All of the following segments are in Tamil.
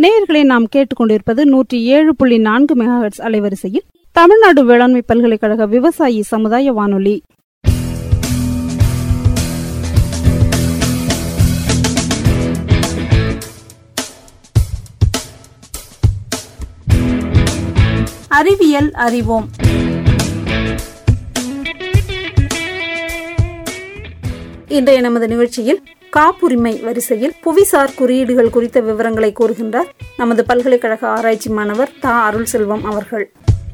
நேயர்களை நாம் கேட்டுக்கொண்டிருப்பது நூற்றி ஏழு புள்ளி நான்கு மெகாஹெட்ஸ் அலைவரிசையில் தமிழ்நாடு வேளாண்மை பல்கலைக்கழக விவசாயி சமுதாய வானொலி அறிவியல் அறிவோம் இன்றைய நமது நிகழ்ச்சியில் காப்புரிமை வரிசையில் புவிசார் குறியீடுகள் குறித்த விவரங்களை கூறுகின்றார் நமது பல்கலைக்கழக ஆராய்ச்சி மாணவர் தா அருள் செல்வம் அவர்கள்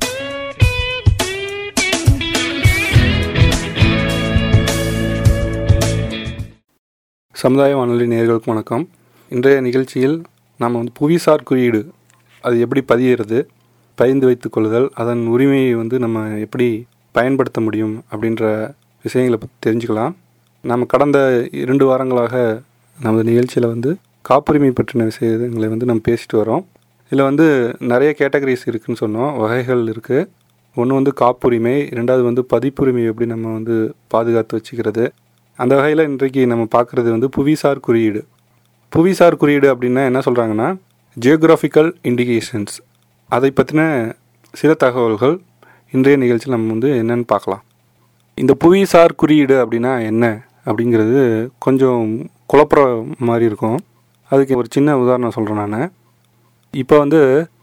சமுதாய வானொலி நேயர்களுக்கு வணக்கம் இன்றைய நிகழ்ச்சியில் நாம் வந்து புவிசார் குறியீடு அது எப்படி பதியிறது பதிந்து வைத்துக் கொள்ளுதல் அதன் உரிமையை வந்து நம்ம எப்படி பயன்படுத்த முடியும் அப்படின்ற விஷயங்களை பற்றி தெரிஞ்சுக்கலாம் நம்ம கடந்த இரண்டு வாரங்களாக நமது நிகழ்ச்சியில் வந்து காப்புரிமை பற்றின விஷயங்களை வந்து நம்ம பேசிட்டு வரோம் இதில் வந்து நிறைய கேட்டகரிஸ் இருக்குதுன்னு சொன்னோம் வகைகள் இருக்குது ஒன்று வந்து காப்புரிமை ரெண்டாவது வந்து பதிப்புரிமை எப்படி நம்ம வந்து பாதுகாத்து வச்சுக்கிறது அந்த வகையில் இன்றைக்கு நம்ம பார்க்குறது வந்து புவிசார் குறியீடு புவிசார் குறியீடு அப்படின்னா என்ன சொல்கிறாங்கன்னா ஜியோகிராஃபிக்கல் இண்டிகேஷன்ஸ் அதை பற்றின சில தகவல்கள் இன்றைய நிகழ்ச்சியில் நம்ம வந்து என்னென்னு பார்க்கலாம் இந்த புவிசார் குறியீடு அப்படின்னா என்ன அப்படிங்கிறது கொஞ்சம் குழப்புற மாதிரி இருக்கும் அதுக்கு ஒரு சின்ன உதாரணம் சொல்கிறேன் நான் இப்போ வந்து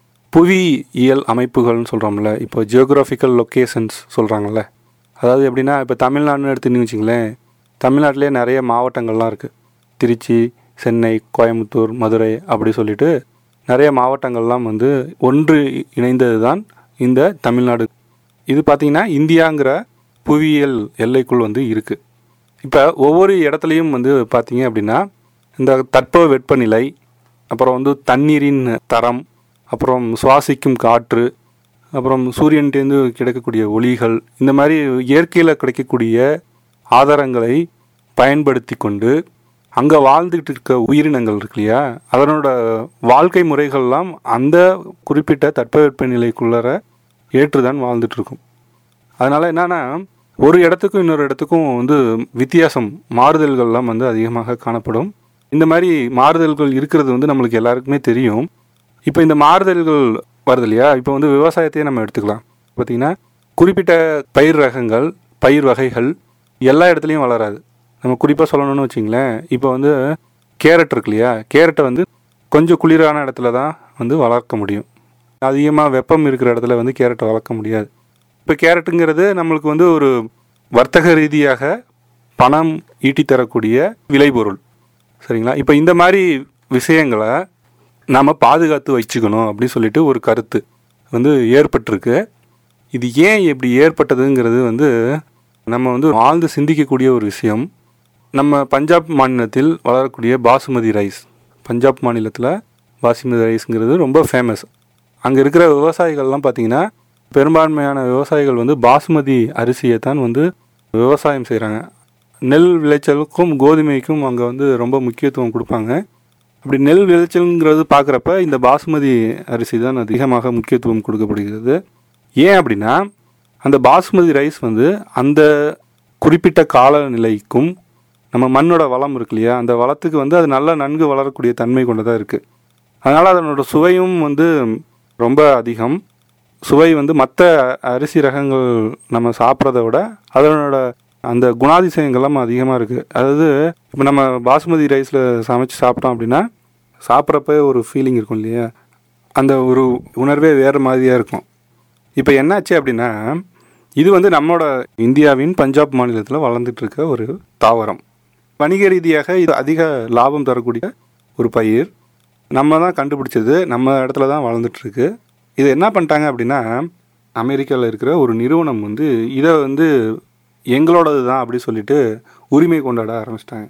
புவியியல் அமைப்புகள்னு சொல்கிறோம்ல இப்போ ஜியோகிராஃபிக்கல் லொக்கேஷன்ஸ் சொல்கிறாங்கல்ல அதாவது எப்படின்னா இப்போ தமிழ்நாடுன்னு எடுத்துன்னு வச்சிங்களேன் தமிழ்நாட்டிலே நிறைய மாவட்டங்கள்லாம் இருக்குது திருச்சி சென்னை கோயம்புத்தூர் மதுரை அப்படி சொல்லிட்டு நிறைய மாவட்டங்கள்லாம் வந்து ஒன்று இணைந்தது தான் இந்த தமிழ்நாடு இது பார்த்திங்கன்னா இந்தியாங்கிற புவியியல் எல்லைக்குள் வந்து இருக்குது இப்போ ஒவ்வொரு இடத்துலையும் வந்து பார்த்தீங்க அப்படின்னா இந்த தட்ப வெப்பநிலை அப்புறம் வந்து தண்ணீரின் தரம் அப்புறம் சுவாசிக்கும் காற்று அப்புறம் சூரியன்டேருந்து கிடைக்கக்கூடிய ஒளிகள் இந்த மாதிரி இயற்கையில் கிடைக்கக்கூடிய ஆதாரங்களை பயன்படுத்தி கொண்டு அங்கே வாழ்ந்துகிட்டு இருக்க உயிரினங்கள் இருக்கு இல்லையா அதனோட வாழ்க்கை முறைகள்லாம் அந்த குறிப்பிட்ட தட்பவெப்ப நிலைக்குள்ளர ஏற்றுதான் வாழ்ந்துட்டு இருக்கும் அதனால் என்னன்னா ஒரு இடத்துக்கும் இன்னொரு இடத்துக்கும் வந்து வித்தியாசம் மாறுதல்கள்லாம் வந்து அதிகமாக காணப்படும் இந்த மாதிரி மாறுதல்கள் இருக்கிறது வந்து நம்மளுக்கு எல்லாருக்குமே தெரியும் இப்போ இந்த மாறுதல்கள் வருது இல்லையா இப்போ வந்து விவசாயத்தையே நம்ம எடுத்துக்கலாம் பார்த்திங்கன்னா குறிப்பிட்ட பயிர் ரகங்கள் பயிர் வகைகள் எல்லா இடத்துலையும் வளராது நம்ம குறிப்பாக சொல்லணும்னு வச்சிங்களேன் இப்போ வந்து கேரட் இருக்கு இல்லையா கேரட்டை வந்து கொஞ்சம் குளிரான இடத்துல தான் வந்து வளர்க்க முடியும் அதிகமாக வெப்பம் இருக்கிற இடத்துல வந்து கேரட்டை வளர்க்க முடியாது இப்போ கேரட்டுங்கிறது நம்மளுக்கு வந்து ஒரு வர்த்தக ரீதியாக பணம் ஈட்டி தரக்கூடிய விளைபொருள் சரிங்களா இப்போ இந்த மாதிரி விஷயங்களை நாம் பாதுகாத்து வச்சுக்கணும் அப்படின்னு சொல்லிட்டு ஒரு கருத்து வந்து ஏற்பட்டிருக்கு இது ஏன் இப்படி ஏற்பட்டதுங்கிறது வந்து நம்ம வந்து ஆழ்ந்து சிந்திக்கக்கூடிய ஒரு விஷயம் நம்ம பஞ்சாப் மாநிலத்தில் வளரக்கூடிய பாசுமதி ரைஸ் பஞ்சாப் மாநிலத்தில் பாசுமதி ரைஸ்ங்கிறது ரொம்ப ஃபேமஸ் அங்கே இருக்கிற விவசாயிகள்லாம் பார்த்திங்கன்னா பெரும்பான்மையான விவசாயிகள் வந்து பாசுமதி அரிசியை தான் வந்து விவசாயம் செய்கிறாங்க நெல் விளைச்சலுக்கும் கோதுமைக்கும் அங்கே வந்து ரொம்ப முக்கியத்துவம் கொடுப்பாங்க அப்படி நெல் விளைச்சல்ங்கிறது பார்க்குறப்ப இந்த பாசுமதி அரிசி தான் அதிகமாக முக்கியத்துவம் கொடுக்கப்படுகிறது ஏன் அப்படின்னா அந்த பாசுமதி ரைஸ் வந்து அந்த குறிப்பிட்ட காலநிலைக்கும் நம்ம மண்ணோட வளம் இருக்கு இல்லையா அந்த வளத்துக்கு வந்து அது நல்லா நன்கு வளரக்கூடிய தன்மை கொண்டதாக இருக்குது அதனால் அதனோட சுவையும் வந்து ரொம்ப அதிகம் சுவை வந்து மற்ற அரிசி ரகங்கள் நம்ம சாப்பிட்றத விட அதனோட அந்த குணாதிசயங்கள்லாம் அதிகமாக இருக்குது அதாவது இப்போ நம்ம பாசுமதி ரைஸில் சமைச்சு சாப்பிட்டோம் அப்படின்னா சாப்பிட்றப்ப ஒரு ஃபீலிங் இருக்கும் இல்லையா அந்த ஒரு உணர்வே வேறு மாதிரியாக இருக்கும் இப்போ என்னாச்சு அப்படின்னா இது வந்து நம்மளோட இந்தியாவின் பஞ்சாப் மாநிலத்தில் வளர்ந்துட்டு இருக்க ஒரு தாவரம் வணிக ரீதியாக இது அதிக லாபம் தரக்கூடிய ஒரு பயிர் நம்ம தான் கண்டுபிடிச்சது நம்ம இடத்துல தான் வளர்ந்துட்டுருக்கு இதை என்ன பண்ணிட்டாங்க அப்படின்னா அமெரிக்காவில் இருக்கிற ஒரு நிறுவனம் வந்து இதை வந்து எங்களோடது தான் அப்படி சொல்லிட்டு உரிமை கொண்டாட ஆரம்பிச்சிட்டாங்க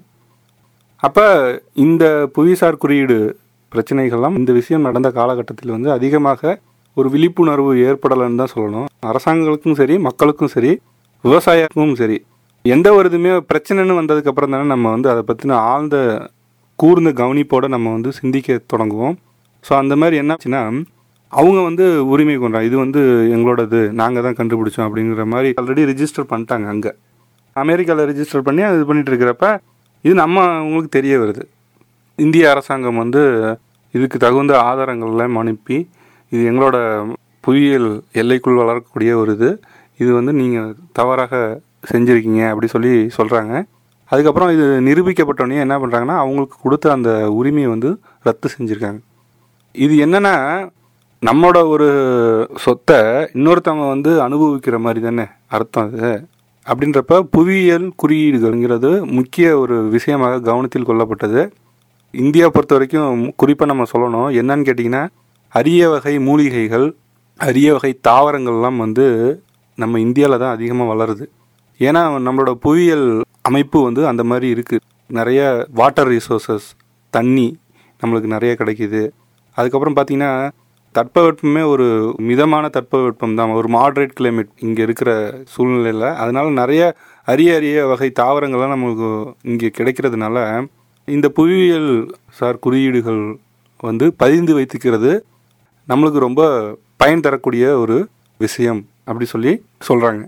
அப்போ இந்த புவிசார் குறியீடு பிரச்சனைகள்லாம் இந்த விஷயம் நடந்த காலகட்டத்தில் வந்து அதிகமாக ஒரு விழிப்புணர்வு ஏற்படலைன்னு தான் சொல்லணும் அரசாங்கங்களுக்கும் சரி மக்களுக்கும் சரி விவசாயத்துக்கும் சரி எந்த ஒரு இதுவுமே பிரச்சனைன்னு வந்ததுக்கு அப்புறம் தானே நம்ம வந்து அதை பற்றின ஆழ்ந்த கூர்ந்த கவனிப்போடு நம்ம வந்து சிந்திக்க தொடங்குவோம் ஸோ அந்த மாதிரி என்னாச்சுன்னா அவங்க வந்து உரிமை கொண்டாங்க இது வந்து எங்களோடது நாங்கள் தான் கண்டுபிடிச்சோம் அப்படிங்கிற மாதிரி ஆல்ரெடி ரிஜிஸ்டர் பண்ணிட்டாங்க அங்கே அமெரிக்காவில் ரிஜிஸ்டர் பண்ணி அது இது பண்ணிட்டு இருக்கிறப்ப இது நம்ம உங்களுக்கு தெரிய வருது இந்திய அரசாங்கம் வந்து இதுக்கு தகுந்த ஆதாரங்கள்லாம் அனுப்பி இது எங்களோட புவியியல் எல்லைக்குள் வளரக்கூடிய ஒரு இது இது வந்து நீங்கள் தவறாக செஞ்சுருக்கீங்க அப்படி சொல்லி சொல்கிறாங்க அதுக்கப்புறம் இது நிரூபிக்கப்பட்டோடனே என்ன பண்ணுறாங்கன்னா அவங்களுக்கு கொடுத்த அந்த உரிமையை வந்து ரத்து செஞ்சுருக்காங்க இது என்னன்னா நம்மளோட ஒரு சொத்தை இன்னொருத்தவங்க வந்து அனுபவிக்கிற மாதிரி தானே அர்த்தம் அது அப்படின்றப்ப புவியியல் குறியீடுகள்ங்கிறது முக்கிய ஒரு விஷயமாக கவனத்தில் கொள்ளப்பட்டது இந்தியா பொறுத்த வரைக்கும் குறிப்பாக நம்ம சொல்லணும் என்னன்னு கேட்டிங்கன்னா அரிய வகை மூலிகைகள் அரிய வகை தாவரங்கள்லாம் வந்து நம்ம இந்தியாவில் தான் அதிகமாக வளருது ஏன்னா நம்மளோட புவியியல் அமைப்பு வந்து அந்த மாதிரி இருக்குது நிறைய வாட்டர் ரிசோர்சஸ் தண்ணி நம்மளுக்கு நிறைய கிடைக்கிது அதுக்கப்புறம் பார்த்தீங்கன்னா தட்பவெப்பமே ஒரு மிதமான தட்பவெப்பம் தான் ஒரு மாட்ரேட் கிளைமேட் இங்கே இருக்கிற சூழ்நிலையில் அதனால நிறைய அரிய அரிய வகை தாவரங்கள்லாம் நமக்கு இங்கே கிடைக்கிறதுனால இந்த புவியியல் சார் குறியீடுகள் வந்து பதிந்து வைத்துக்கிறது நம்மளுக்கு ரொம்ப பயன் தரக்கூடிய ஒரு விஷயம் அப்படி சொல்லி சொல்கிறாங்க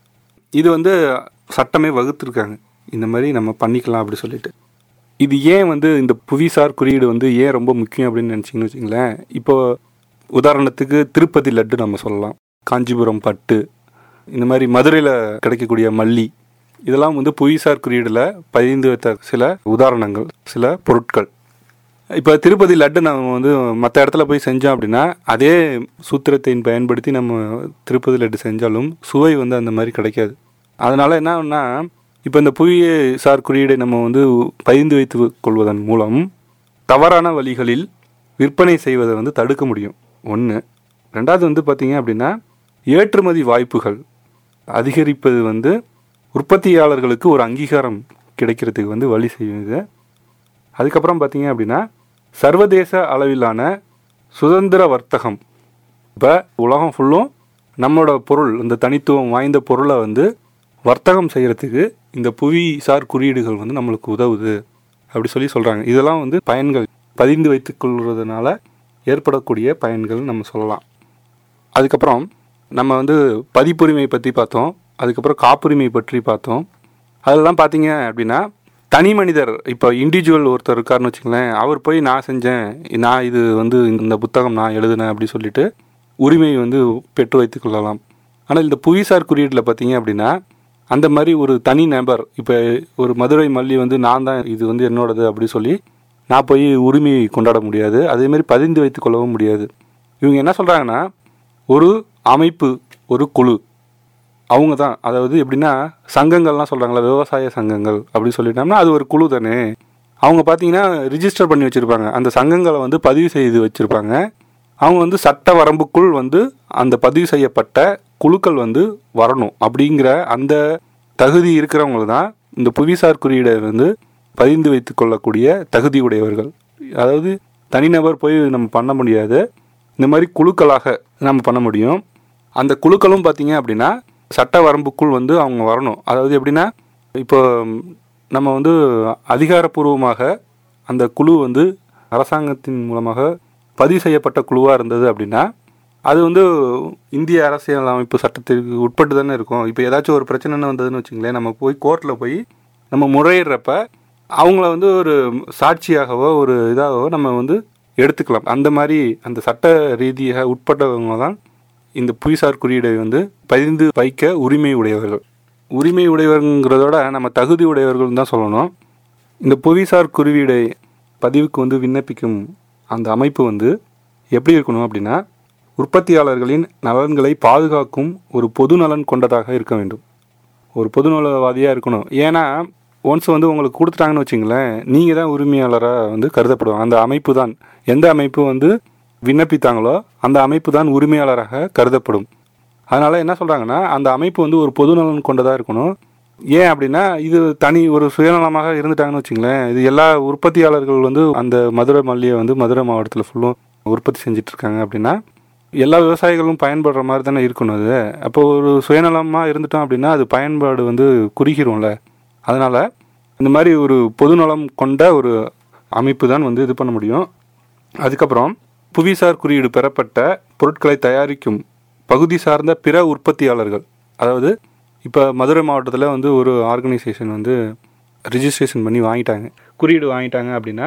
இது வந்து சட்டமே வகுத்துருக்காங்க இந்த மாதிரி நம்ம பண்ணிக்கலாம் அப்படி சொல்லிட்டு இது ஏன் வந்து இந்த புவிசார் குறியீடு வந்து ஏன் ரொம்ப முக்கியம் அப்படின்னு நினச்சிங்கன்னு வச்சிங்களேன் இப்போ உதாரணத்துக்கு திருப்பதி லட்டு நம்ம சொல்லலாம் காஞ்சிபுரம் பட்டு இந்த மாதிரி மதுரையில் கிடைக்கக்கூடிய மல்லி இதெல்லாம் வந்து புவிசார் குறியீடில் பதிந்து வைத்த சில உதாரணங்கள் சில பொருட்கள் இப்போ திருப்பதி லட்டு நம்ம வந்து மற்ற இடத்துல போய் செஞ்சோம் அப்படின்னா அதே சூத்திரத்தை பயன்படுத்தி நம்ம திருப்பதி லட்டு செஞ்சாலும் சுவை வந்து அந்த மாதிரி கிடைக்காது அதனால என்ன ஆகும்னா இப்போ இந்த புவிய சார் குறியீடை நம்ம வந்து பதிந்து வைத்து கொள்வதன் மூலம் தவறான வழிகளில் விற்பனை செய்வதை வந்து தடுக்க முடியும் ஒன்று ரெண்டாவது வந்து பார்த்தீங்க அப்படின்னா ஏற்றுமதி வாய்ப்புகள் அதிகரிப்பது வந்து உற்பத்தியாளர்களுக்கு ஒரு அங்கீகாரம் கிடைக்கிறதுக்கு வந்து வழி செய்யுது அதுக்கப்புறம் பார்த்தீங்க அப்படின்னா சர்வதேச அளவிலான சுதந்திர வர்த்தகம் இப்போ உலகம் ஃபுல்லும் நம்மளோட பொருள் இந்த தனித்துவம் வாய்ந்த பொருளை வந்து வர்த்தகம் செய்கிறதுக்கு இந்த புவிசார் குறியீடுகள் வந்து நம்மளுக்கு உதவுது அப்படி சொல்லி சொல்கிறாங்க இதெல்லாம் வந்து பயன்கள் பதிந்து வைத்துக் கொள்வதனால ஏற்படக்கூடிய பயன்கள் நம்ம சொல்லலாம் அதுக்கப்புறம் நம்ம வந்து பதிப்புரிமை பற்றி பார்த்தோம் அதுக்கப்புறம் காப்புரிமை பற்றி பார்த்தோம் அதெல்லாம் பார்த்தீங்க அப்படின்னா தனி மனிதர் இப்போ இண்டிவிஜுவல் ஒருத்தர் இருக்காருன்னு வச்சுங்களேன் அவர் போய் நான் செஞ்சேன் நான் இது வந்து இந்த புத்தகம் நான் எழுதினேன் அப்படி சொல்லிட்டு உரிமை வந்து பெற்று வைத்துக் கொள்ளலாம் ஆனால் இந்த புவிசார் குறியீட்டில் பார்த்தீங்க அப்படின்னா அந்த மாதிரி ஒரு தனி நபர் இப்போ ஒரு மதுரை மல்லி வந்து நான் தான் இது வந்து என்னோடது அப்படி சொல்லி நான் போய் உரிமை கொண்டாட முடியாது அதே மாதிரி பதிந்து வைத்துக் கொள்ளவும் முடியாது இவங்க என்ன சொல்கிறாங்கன்னா ஒரு அமைப்பு ஒரு குழு அவங்க தான் அதாவது எப்படின்னா சங்கங்கள்லாம் சொல்கிறாங்களா விவசாய சங்கங்கள் அப்படின்னு சொல்லிட்டோம்னா அது ஒரு குழு தானே அவங்க பார்த்தீங்கன்னா ரிஜிஸ்டர் பண்ணி வச்சுருப்பாங்க அந்த சங்கங்களை வந்து பதிவு செய்து வச்சுருப்பாங்க அவங்க வந்து சட்ட வரம்புக்குள் வந்து அந்த பதிவு செய்யப்பட்ட குழுக்கள் வந்து வரணும் அப்படிங்கிற அந்த தகுதி இருக்கிறவங்க தான் இந்த புவிசார் குறியீடை வந்து பதிந்து வைத்து கொள்ளக்கூடிய தகுதி உடையவர்கள் அதாவது தனிநபர் போய் நம்ம பண்ண முடியாது இந்த மாதிரி குழுக்களாக நம்ம பண்ண முடியும் அந்த குழுக்களும் பார்த்தீங்க அப்படின்னா சட்ட வரம்புக்குள் வந்து அவங்க வரணும் அதாவது எப்படின்னா இப்போ நம்ம வந்து அதிகாரப்பூர்வமாக அந்த குழு வந்து அரசாங்கத்தின் மூலமாக பதிவு செய்யப்பட்ட குழுவாக இருந்தது அப்படின்னா அது வந்து இந்திய அரசியல் அமைப்பு சட்டத்திற்கு உட்பட்டு தானே இருக்கும் இப்போ ஏதாச்சும் ஒரு பிரச்சனைன்னு வந்ததுன்னு வச்சுங்களேன் நம்ம போய் கோர்ட்டில் போய் நம்ம முறையிடுறப்ப அவங்கள வந்து ஒரு சாட்சியாகவோ ஒரு இதாகவோ நம்ம வந்து எடுத்துக்கலாம் அந்த மாதிரி அந்த சட்ட ரீதியாக உட்பட்டவங்க தான் இந்த புவிசார் குறியீடை வந்து பதிந்து வைக்க உரிமை உடையவர்கள் உரிமை உடையவர்கள்ங்கிறதோட நம்ம தகுதி உடையவர்கள் தான் சொல்லணும் இந்த புவிசார் குறியீடை பதிவுக்கு வந்து விண்ணப்பிக்கும் அந்த அமைப்பு வந்து எப்படி இருக்கணும் அப்படின்னா உற்பத்தியாளர்களின் நலன்களை பாதுகாக்கும் ஒரு பொது நலன் கொண்டதாக இருக்க வேண்டும் ஒரு பொதுநலவாதியாக இருக்கணும் ஏன்னா ஒன்ஸ் வந்து உங்களுக்கு கொடுத்துட்டாங்கன்னு வச்சுங்களேன் நீங்கள் தான் உரிமையாளராக வந்து கருதப்படுவாங்க அந்த அமைப்பு தான் எந்த அமைப்பு வந்து விண்ணப்பித்தாங்களோ அந்த அமைப்பு தான் உரிமையாளராக கருதப்படும் அதனால் என்ன சொல்கிறாங்கன்னா அந்த அமைப்பு வந்து ஒரு பொதுநலன் கொண்டதாக இருக்கணும் ஏன் அப்படின்னா இது தனி ஒரு சுயநலமாக இருந்துட்டாங்கன்னு வச்சுங்களேன் இது எல்லா உற்பத்தியாளர்கள் வந்து அந்த மதுரை மல்லியை வந்து மதுரை மாவட்டத்தில் ஃபுல்லும் உற்பத்தி செஞ்சுட்டு இருக்காங்க அப்படின்னா எல்லா விவசாயிகளும் பயன்படுற மாதிரி தானே இருக்கணும் அது அப்போ ஒரு சுயநலமாக இருந்துட்டோம் அப்படின்னா அது பயன்பாடு வந்து குறுகிரும்ல அதனால் இந்த மாதிரி ஒரு பொதுநலம் கொண்ட ஒரு அமைப்பு தான் வந்து இது பண்ண முடியும் அதுக்கப்புறம் புவிசார் குறியீடு பெறப்பட்ட பொருட்களை தயாரிக்கும் பகுதி சார்ந்த பிற உற்பத்தியாளர்கள் அதாவது இப்போ மதுரை மாவட்டத்தில் வந்து ஒரு ஆர்கனைசேஷன் வந்து ரிஜிஸ்ட்ரேஷன் பண்ணி வாங்கிட்டாங்க குறியீடு வாங்கிட்டாங்க அப்படின்னா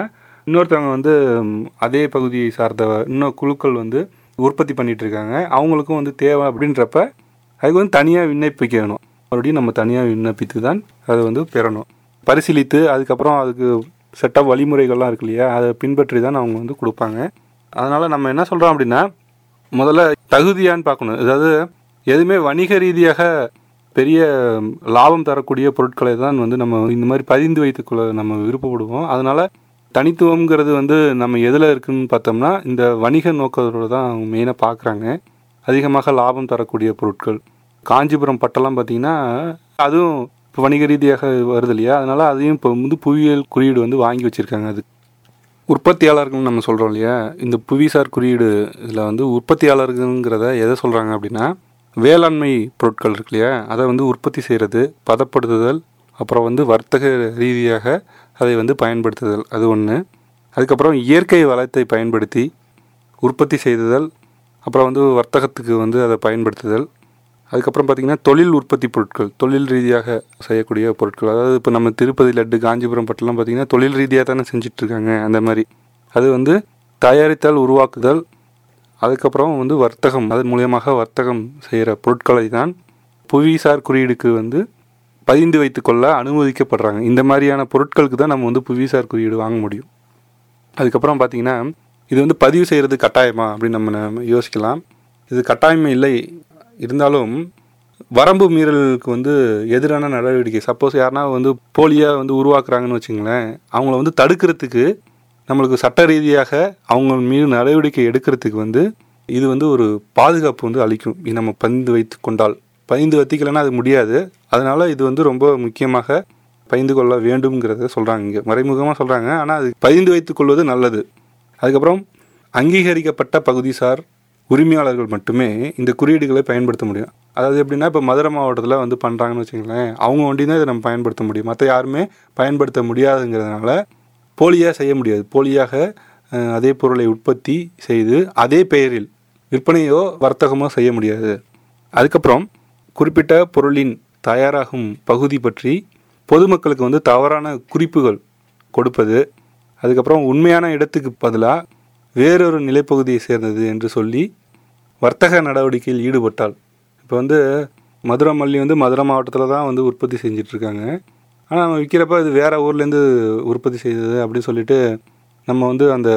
இன்னொருத்தவங்க வந்து ம், அதே பகுதியை சார்ந்த இன்னும் குழுக்கள் வந்து உற்பத்தி பண்ணிட்டு இருக்காங்க அவங்களுக்கும் வந்து தேவை அப்படின்றப்ப அதுக்கு வந்து தனியாக விண்ணப்பிக்கணும் மறுபடியும் நம்ம தனியாக விண்ணப்பித்து தான் அதை வந்து பெறணும் பரிசீலித்து அதுக்கப்புறம் அதுக்கு செட் ஆஃப் வழிமுறைகள்லாம் இருக்கு இல்லையா அதை பின்பற்றி தான் அவங்க வந்து கொடுப்பாங்க அதனால் நம்ம என்ன சொல்கிறோம் அப்படின்னா முதல்ல தகுதியான்னு பார்க்கணும் அதாவது எதுவுமே வணிக ரீதியாக பெரிய லாபம் தரக்கூடிய பொருட்களை தான் வந்து நம்ம இந்த மாதிரி பதிந்து வைத்துக்கொள்ள நம்ம விருப்பப்படுவோம் அதனால் தனித்துவம்ங்கிறது வந்து நம்ம எதில் இருக்குன்னு பார்த்தோம்னா இந்த வணிக நோக்கத்தோடு தான் அவங்க மெயினாக பார்க்குறாங்க அதிகமாக லாபம் தரக்கூடிய பொருட்கள் காஞ்சிபுரம் பட்டெல்லாம் பார்த்தீங்கன்னா அதுவும் இப்போ வணிக ரீதியாக வருது இல்லையா அதனால் அதையும் இப்போ வந்து புவியியல் குறியீடு வந்து வாங்கி வச்சுருக்காங்க அது உற்பத்தியாளர்கள் நம்ம சொல்கிறோம் இல்லையா இந்த புவிசார் குறியீடு இதில் வந்து உற்பத்தியாளர்கள்ங்கிறத எதை சொல்கிறாங்க அப்படின்னா வேளாண்மை பொருட்கள் இருக்கு இல்லையா அதை வந்து உற்பத்தி செய்கிறது பதப்படுத்துதல் அப்புறம் வந்து வர்த்தக ரீதியாக அதை வந்து பயன்படுத்துதல் அது ஒன்று அதுக்கப்புறம் இயற்கை வளத்தை பயன்படுத்தி உற்பத்தி செய்துதல் அப்புறம் வந்து வர்த்தகத்துக்கு வந்து அதை பயன்படுத்துதல் அதுக்கப்புறம் பார்த்திங்கன்னா தொழில் உற்பத்தி பொருட்கள் தொழில் ரீதியாக செய்யக்கூடிய பொருட்கள் அதாவது இப்போ நம்ம திருப்பதி லட்டு காஞ்சிபுரம் பட்டெல்லாம் பார்த்திங்கன்னா தொழில் ரீதியாக தானே செஞ்சிட்ருக்காங்க அந்த மாதிரி அது வந்து தயாரித்தல் உருவாக்குதல் அதுக்கப்புறம் வந்து வர்த்தகம் அதன் மூலியமாக வர்த்தகம் செய்கிற பொருட்களை தான் புவிசார் குறியீடுக்கு வந்து பதிந்து வைத்துக்கொள்ள அனுமதிக்கப்படுறாங்க இந்த மாதிரியான பொருட்களுக்கு தான் நம்ம வந்து புவிசார் குறியீடு வாங்க முடியும் அதுக்கப்புறம் பார்த்தீங்கன்னா இது வந்து பதிவு செய்கிறது கட்டாயமா அப்படின்னு நம்ம நம்ம யோசிக்கலாம் இது கட்டாயமே இல்லை இருந்தாலும் வரம்பு மீறலுக்கு வந்து எதிரான நடவடிக்கை சப்போஸ் யாருனா வந்து போலியாக வந்து உருவாக்குறாங்கன்னு வச்சுங்களேன் அவங்கள வந்து தடுக்கிறதுக்கு நம்மளுக்கு சட்ட ரீதியாக அவங்க மீது நடவடிக்கை எடுக்கிறதுக்கு வந்து இது வந்து ஒரு பாதுகாப்பு வந்து அளிக்கும் இது நம்ம பதிந்து வைத்து கொண்டால் பதிந்து வைத்திக்கலைன்னா அது முடியாது அதனால இது வந்து ரொம்ப முக்கியமாக பதிந்து கொள்ள வேண்டும்ங்கிறத சொல்கிறாங்க இங்கே மறைமுகமாக சொல்கிறாங்க ஆனால் அது பதிந்து வைத்துக் கொள்வது நல்லது அதுக்கப்புறம் அங்கீகரிக்கப்பட்ட பகுதிசார் உரிமையாளர்கள் மட்டுமே இந்த குறியீடுகளை பயன்படுத்த முடியும் அதாவது எப்படின்னா இப்போ மதுரை மாவட்டத்தில் வந்து பண்ணுறாங்கன்னு வச்சுங்களேன் அவங்க ஒண்டி தான் இதை நம்ம பயன்படுத்த முடியும் மற்ற யாருமே பயன்படுத்த முடியாதுங்கிறதுனால போலியாக செய்ய முடியாது போலியாக அஹ், அதே பொருளை உற்பத்தி செய்து அதே பெயரில் விற்பனையோ வர்த்தகமோ செய்ய முடியாது அதுக்கப்புறம் குறிப்பிட்ட பொருளின் தயாராகும் பகுதி பற்றி பொதுமக்களுக்கு வந்து தவறான குறிப்புகள் கொடுப்பது அதுக்கப்புறம் உண்மையான இடத்துக்கு பதிலாக வேறொரு நிலைப்பகுதியை சேர்ந்தது என்று சொல்லி வர்த்தக நடவடிக்கையில் ஈடுபட்டால் இப்போ வந்து மதுரை மல்லி வந்து மதுரை மாவட்டத்தில் தான் வந்து உற்பத்தி செஞ்சிட்ருக்காங்க ஆனால் நம்ம விற்கிறப்ப இது வேறு ஊர்லேருந்து உற்பத்தி செய்தது அப்படின்னு சொல்லிட்டு நம்ம வந்து அந்த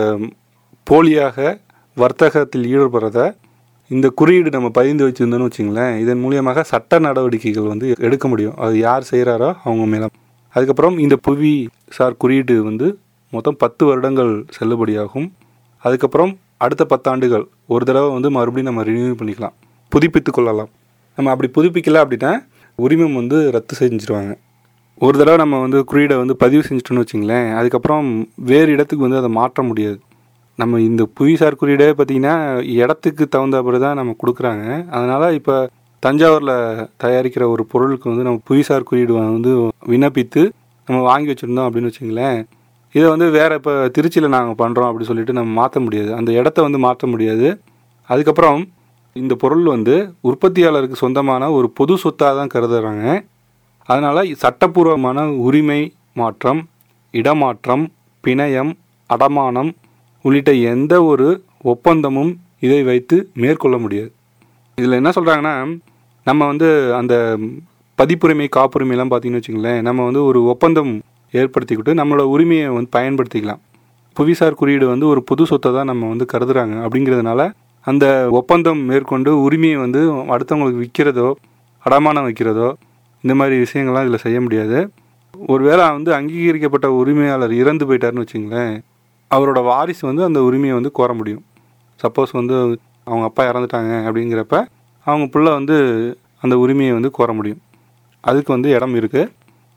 போலியாக வர்த்தகத்தில் ஈடுபடுறத இந்த குறியீடு நம்ம பதிந்து வச்சுருந்தோன்னு வச்சுங்களேன் இதன் மூலியமாக சட்ட நடவடிக்கைகள் வந்து எடுக்க முடியும் அது யார் செய்கிறாரோ அவங்க மேலே அதுக்கப்புறம் இந்த புவி சார் குறியீடு வந்து மொத்தம் பத்து வருடங்கள் செல்லுபடியாகும் அதுக்கப்புறம் அடுத்த பத்தாண்டுகள் ஒரு தடவை வந்து மறுபடியும் நம்ம ரினியூ பண்ணிக்கலாம் புதுப்பித்து கொள்ளலாம் நம்ம அப்படி புதுப்பிக்கல அப்படின்னா உரிமம் வந்து ரத்து செஞ்சுருவாங்க ஒரு தடவை நம்ம வந்து குறியீடை வந்து பதிவு செஞ்சுட்டோன்னு வச்சுங்களேன் அதுக்கப்புறம் வேறு இடத்துக்கு வந்து அதை மாற்ற முடியாது நம்ம இந்த புவிசார் குறியீடே பார்த்திங்கன்னா இடத்துக்கு தகுந்தபடி தான் நம்ம கொடுக்குறாங்க அதனால் இப்போ தஞ்சாவூரில் தயாரிக்கிற ஒரு பொருளுக்கு வந்து நம்ம புவிசார் குறியீடு வந்து விண்ணப்பித்து நம்ம வாங்கி வச்சுருந்தோம் அப்படின்னு வச்சுங்களேன் இதை வந்து வேறு இப்போ திருச்சியில் நாங்கள் பண்ணுறோம் அப்படின்னு சொல்லிட்டு நம்ம மாற்ற முடியாது அந்த இடத்த வந்து மாற்ற முடியாது அதுக்கப்புறம் இந்த பொருள் வந்து உற்பத்தியாளருக்கு சொந்தமான ஒரு பொது சொத்தாக தான் கருதுறாங்க அதனால் சட்டப்பூர்வமான உரிமை மாற்றம் இடமாற்றம் பிணையம் அடமானம் உள்ளிட்ட எந்த ஒரு ஒப்பந்தமும் இதை வைத்து மேற்கொள்ள முடியாது இதில் என்ன சொல்கிறாங்கன்னா நம்ம வந்து அந்த பதிப்புரிமை காப்புரிமைலாம் பார்த்தீங்கன்னு வச்சுங்களேன் நம்ம வந்து ஒரு ஒப்பந்தம் ஏற்படுத்திக்கிட்டு நம்மளோட உரிமையை வந்து பயன்படுத்திக்கலாம் புவிசார் குறியீடு வந்து ஒரு பொது சொத்தை தான் நம்ம வந்து கருதுறாங்க அப்படிங்கிறதுனால அந்த ஒப்பந்தம் மேற்கொண்டு உரிமையை வந்து அடுத்தவங்களுக்கு விற்கிறதோ அடமானம் வைக்கிறதோ இந்த மாதிரி விஷயங்கள்லாம் இதில் செய்ய முடியாது ஒருவேளை வந்து அங்கீகரிக்கப்பட்ட உரிமையாளர் இறந்து போயிட்டாருன்னு வச்சுங்களேன் அவரோட வாரிசு வந்து அந்த உரிமையை வந்து கோர முடியும் சப்போஸ் வந்து அவங்க அப்பா இறந்துட்டாங்க அப்படிங்கிறப்ப அவங்க புள்ள வந்து அந்த உரிமையை வந்து கோர முடியும் அதுக்கு வந்து இடம் இருக்குது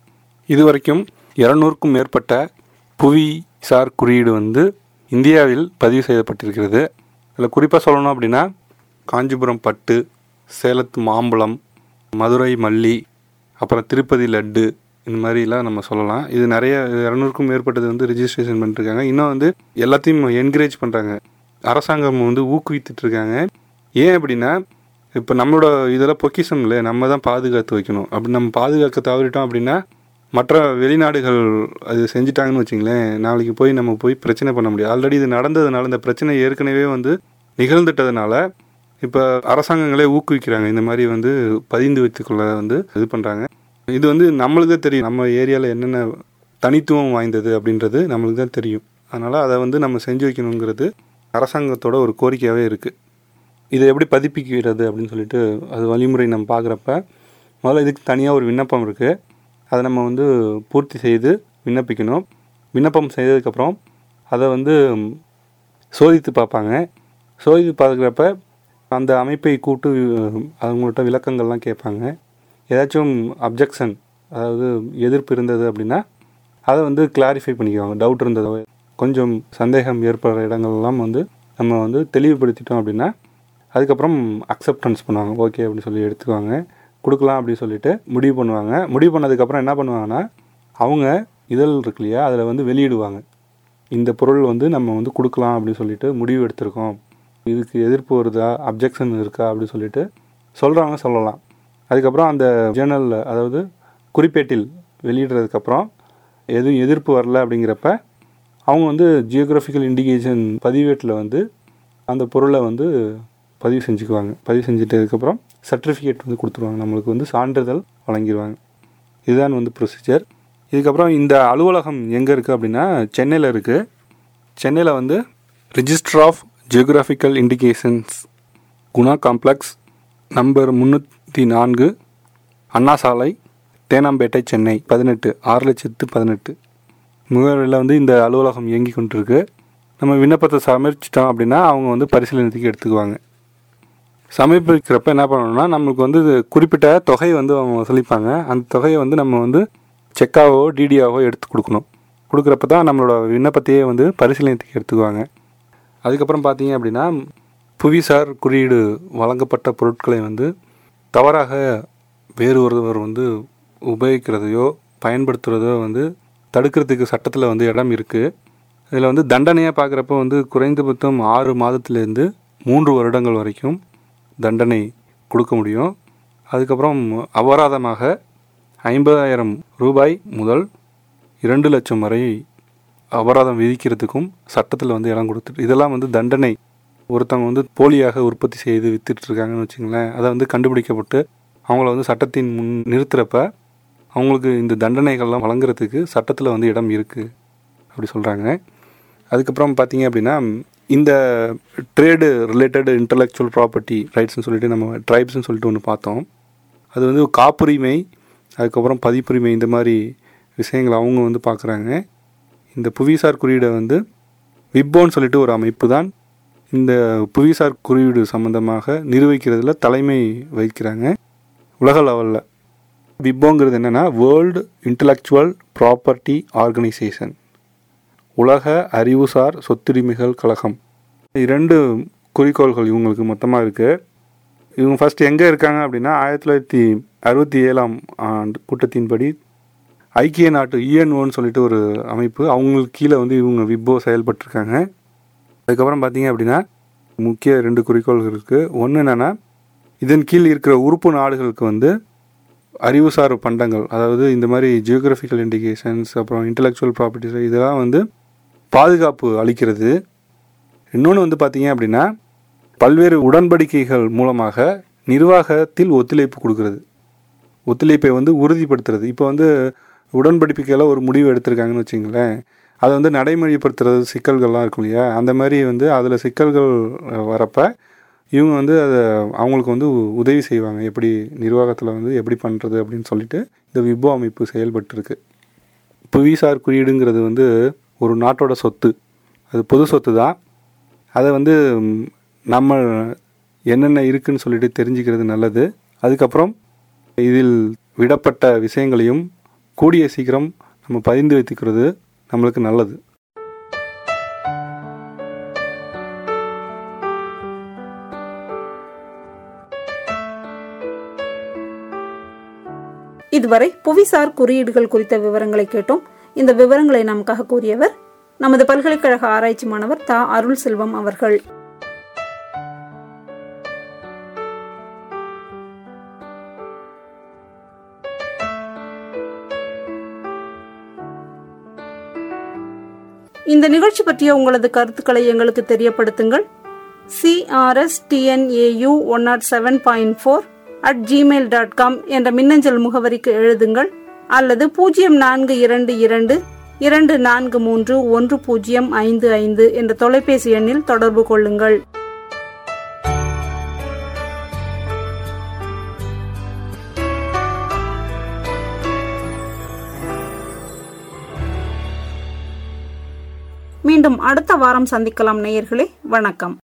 இது வரைக்கும் இரநூறுக்கும் மேற்பட்ட புவி சார் குறியீடு வந்து இந்தியாவில் பதிவு செய்யப்பட்டிருக்கிறது இதில் குறிப்பாக சொல்லணும் அப்படின்னா காஞ்சிபுரம் பட்டு சேலத்து மாம்பழம் மதுரை மல்லி அப்புறம் திருப்பதி லட்டு இந்த மாதிரிலாம் நம்ம சொல்லலாம் இது நிறைய இரநூறுக்கும் மேற்பட்டது வந்து ரிஜிஸ்ட்ரேஷன் பண்ணிருக்காங்க இன்னும் வந்து எல்லாத்தையும் என்கரேஜ் பண்ணுறாங்க அரசாங்கம் வந்து ஊக்குவித்துட்டு இருக்காங்க ஏன் அப்படின்னா இப்போ நம்மளோட இதில் பொக்கிஷம் இல்லை நம்ம தான் பாதுகாத்து வைக்கணும் அப்படி நம்ம பாதுகாக்க தவறிட்டோம் அப்படின்னா மற்ற வெளிநாடுகள் அது செஞ்சிட்டாங்கன்னு வச்சிங்களேன் நாளைக்கு போய் நம்ம போய் பிரச்சனை பண்ண முடியாது ஆல்ரெடி இது நடந்ததுனால இந்த பிரச்சனை ஏற்கனவே வந்து நிகழ்ந்துட்டதுனால இப்போ அரசாங்கங்களே ஊக்குவிக்கிறாங்க இந்த மாதிரி வந்து பதிந்து வைத்துக்கொள்ள வந்து இது பண்ணுறாங்க இது வந்து நம்மளுக்கு தான் தெரியும் நம்ம ஏரியாவில் என்னென்ன தனித்துவம் வாய்ந்தது அப்படின்றது நம்மளுக்கு தான் தெரியும் அதனால் அதை வந்து நம்ம செஞ்சு வைக்கணுங்கிறது அரசாங்கத்தோட ஒரு கோரிக்கையாகவே இருக்குது இதை எப்படி பதிப்பிக்கிறது அப்படின்னு சொல்லிட்டு அது வழிமுறை நம்ம பார்க்குறப்ப முதல்ல இதுக்கு தனியாக ஒரு விண்ணப்பம் இருக்குது அதை நம்ம வந்து பூர்த்தி செய்து விண்ணப்பிக்கணும் விண்ணப்பம் செய்ததுக்கப்புறம் அதை வந்து சோதித்து பார்ப்பாங்க சோதித்து பார்க்குறப்ப அந்த அமைப்பை கூட்டு அவங்கள்ட்ட விளக்கங்கள்லாம் கேட்பாங்க ஏதாச்சும் அப்ஜெக்ஷன் அதாவது எதிர்ப்பு இருந்தது அப்படின்னா அதை வந்து கிளாரிஃபை பண்ணிக்குவாங்க டவுட் இருந்ததோ கொஞ்சம் சந்தேகம் ஏற்படுற இடங்கள்லாம் வந்து நம்ம வந்து தெளிவுபடுத்திட்டோம் அப்படின்னா அதுக்கப்புறம் அக்செப்டன்ஸ் பண்ணுவாங்க ஓகே அப்படின்னு சொல்லி எடுத்துக்குவாங்க கொடுக்கலாம் அப்படின்னு சொல்லிட்டு முடிவு பண்ணுவாங்க முடிவு பண்ணதுக்கப்புறம் என்ன பண்ணுவாங்கன்னா அவங்க இதழ் இருக்கு இல்லையா அதில் வந்து வெளியிடுவாங்க இந்த பொருள் வந்து நம்ம வந்து கொடுக்கலாம் அப்படின்னு சொல்லிட்டு முடிவு எடுத்திருக்கோம் இதுக்கு எதிர்ப்பு வருதா அப்ஜெக்ஷன் இருக்கா அப்படின்னு சொல்லிட்டு சொல்கிறவங்க சொல்லலாம் அதுக்கப்புறம் அந்த ஜேர்னலில் அதாவது குறிப்பேட்டில் வெளியிடுறதுக்கப்புறம் எதுவும் எதிர்ப்பு வரல அப்படிங்கிறப்ப அவங்க வந்து ஜியோகிராஃபிக்கல் இண்டிகேஷன் பதிவேட்டில் வந்து அந்த பொருளை வந்து பதிவு செஞ்சுக்குவாங்க பதிவு செஞ்சிட்டதுக்கப்புறம் சர்டிஃபிகேட் வந்து கொடுத்துருவாங்க நம்மளுக்கு வந்து சான்றிதழ் வழங்கிடுவாங்க இதுதான் வந்து ப்ரொசீஜர் இதுக்கப்புறம் இந்த அலுவலகம் எங்கே இருக்குது அப்படின்னா சென்னையில் இருக்குது சென்னையில் வந்து register of geographical indications Guna complex number முந்நூற்றி நான்கு அண்ணா சாலை தேனாம்பேட்டை சென்னை பதினெட்டு ஆறு லட்சத்து பதினெட்டு முகவரியில் வந்து இந்த அலுவலகம் இயங்கி கொண்டிருக்கு நம்ம விண்ணப்பத்தை சமர்ப்பிச்சிட்டோம் அப்படின்னா அவங்க வந்து பரிசீலனத்துக்கு எடுத்துக்குவாங்க சமர்ப்பிக்கிறப்ப என்ன பண்ணணும்னா நம்மளுக்கு வந்து இது குறிப்பிட்ட தொகை வந்து அவங்க வசூலிப்பாங்க அந்த தொகையை வந்து நம்ம வந்து செக்காவோ டிடியாவோ எடுத்து கொடுக்கணும் கொடுக்குறப்ப தான் நம்மளோட விண்ணப்பத்தையே வந்து பரிசீலனத்துக்கு எடுத்துக்குவாங்க அதுக்கப்புறம் பார்த்தீங்க அப்படின்னா புவிசார் குறியீடு வழங்கப்பட்ட பொருட்களை வந்து தவறாக வேறு ஒருவர் வந்து உபயோகிக்கிறதையோ பயன்படுத்துகிறதோ வந்து தடுக்கிறதுக்கு சட்டத்தில் வந்து இடம் இருக்குது இதில் வந்து தண்டனையாக பார்க்குறப்ப வந்து குறைந்தபட்சம் ஆறு மாதத்துலேருந்து மூன்று வருடங்கள் வரைக்கும் தண்டனை கொடுக்க முடியும் அதுக்கப்புறம் அபராதமாக ஐம்பதாயிரம் ரூபாய் முதல் இரண்டு லட்சம் வரை அபராதம் விதிக்கிறதுக்கும் சட்டத்தில் வந்து இடம் கொடுத்துட்டு இதெல்லாம் வந்து தண்டனை ஒருத்தவங்க வந்து போலியாக உற்பத்தி செய்து வித்துட்டு இருக்காங்கன்னு வச்சுங்களேன் அதை வந்து கண்டுபிடிக்கப்பட்டு அவங்கள வந்து சட்டத்தின் முன் நிறுத்துகிறப்ப அவங்களுக்கு இந்த தண்டனைகள்லாம் வழங்குறதுக்கு சட்டத்தில் வந்து இடம் இருக்குது அப்படி சொல்கிறாங்க அதுக்கப்புறம் பார்த்தீங்க அப்படின்னா இந்த ட்ரேடு ரிலேட்டட் இன்டலெக்சுவல் ப்ராப்பர்ட்டி ரைட்ஸ்னு சொல்லிட்டு நம்ம ட்ரைப்ஸ்னு சொல்லிட்டு ஒன்று பார்த்தோம் அது வந்து காப்புரிமை அதுக்கப்புறம் பதிப்புரிமை இந்த மாதிரி விஷயங்களை அவங்க வந்து பார்க்குறாங்க இந்த புவிசார் குறியீடை வந்து விப்போன்னு சொல்லிட்டு ஒரு அமைப்பு தான் இந்த புவிசார் குறியீடு சம்மந்தமாக நிர்வகிக்கிறதுல தலைமை வகிக்கிறாங்க உலக லெவலில் விப்போங்கிறது என்னென்னா வேர்ல்டு இன்டலெக்சுவல் ப்ராப்பர்ட்டி ஆர்கனைசேஷன் உலக அறிவுசார் சொத்துரிமைகள் கழகம் இரண்டு குறிக்கோள்கள் இவங்களுக்கு மொத்தமாக இருக்குது இவங்க ஃபஸ்ட் எங்கே இருக்காங்க அப்படின்னா ஆயிரத்தி தொள்ளாயிரத்தி அறுபத்தி ஏழாம் ஆண்டு கூட்டத்தின்படி ஐக்கிய நாட்டு யுஎன்ஓன்னு சொல்லிட்டு ஒரு அமைப்பு அவங்களுக்கு கீழே வந்து இவங்க விப்போ செயல்பட்டுருக்காங்க அதுக்கப்புறம் பார்த்தீங்க அப்படின்னா முக்கிய ரெண்டு குறிக்கோள்கள் இருக்குது ஒன்று என்னென்னா இதன் கீழ் இருக்கிற உறுப்பு நாடுகளுக்கு வந்து அறிவுசார் பண்டங்கள் அதாவது இந்த மாதிரி ஜியோகிராஃபிக்கல் இண்டிகேஷன்ஸ் அப்புறம் இன்டலெக்சுவல் ப்ராப்பர்ட்டிஸ் இதெல்லாம் வந்து பாதுகாப்பு அளிக்கிறது இன்னொன்று வந்து பார்த்தீங்க அப்படின்னா பல்வேறு உடன்படிக்கைகள் மூலமாக நிர்வாகத்தில் ஒத்துழைப்பு கொடுக்கறது ஒத்துழைப்பை வந்து உறுதிப்படுத்துறது இப்போ வந்து உடன்படிக்கையில் ஒரு முடிவு எடுத்திருக்காங்கன்னு வச்சுங்களேன் அதை வந்து நடைமுறைப்படுத்துறது சிக்கல்கள்லாம் இருக்கும் இல்லையா அந்த மாதிரி வந்து அதில் சிக்கல்கள் வரப்ப இவங்க வந்து அதை அவங்களுக்கு வந்து உதவி செய்வாங்க எப்படி நிர்வாகத்தில் வந்து எப்படி பண்ணுறது அப்படின்னு சொல்லிட்டு இந்த விபோ அமைப்பு செயல்பட்டுருக்கு புவிசார் குறியீடுங்கிறது வந்து ஒரு நாட்டோட சொத்து அது பொது சொத்து தான் அதை வந்து நம்ம என்னென்ன இருக்குன்னு சொல்லிட்டு தெரிஞ்சுக்கிறது நல்லது அதுக்கப்புறம் இதில் விடப்பட்ட விஷயங்களையும் கூடிய சீக்கிரம் நம்ம பதிந்து வைத்துக்கிறது நம்மளுக்கு நல்லது இதுவரை புவிசார் குறியீடுகள் குறித்த விவரங்களை கேட்டோம் இந்த விவரங்களை நமக்காக கூறியவர் நமது பல்கலைக்கழக ஆராய்ச்சி மாணவர் தா அருள் செல்வம் அவர்கள் இந்த நிகழ்ச்சி பற்றிய உங்களது கருத்துக்களை எங்களுக்கு தெரியப்படுத்துங்கள் CRS TNAU one nought seven point four at Gmail dot com என்ற மின்னஞ்சல் முகவரிக்கு எழுதுங்கள் அல்லது பூஜ்ஜியம் நான்கு இரண்டு இரண்டு இரண்டு நான்கு மூன்று ஒன்று பூஜ்ஜியம் ஐந்து ஐந்து என்ற தொலைபேசி எண்ணில் தொடர்பு கொள்ளுங்கள் மீண்டும் அடுத்த வாரம் சந்திக்கலாம் நேயர்களே வணக்கம்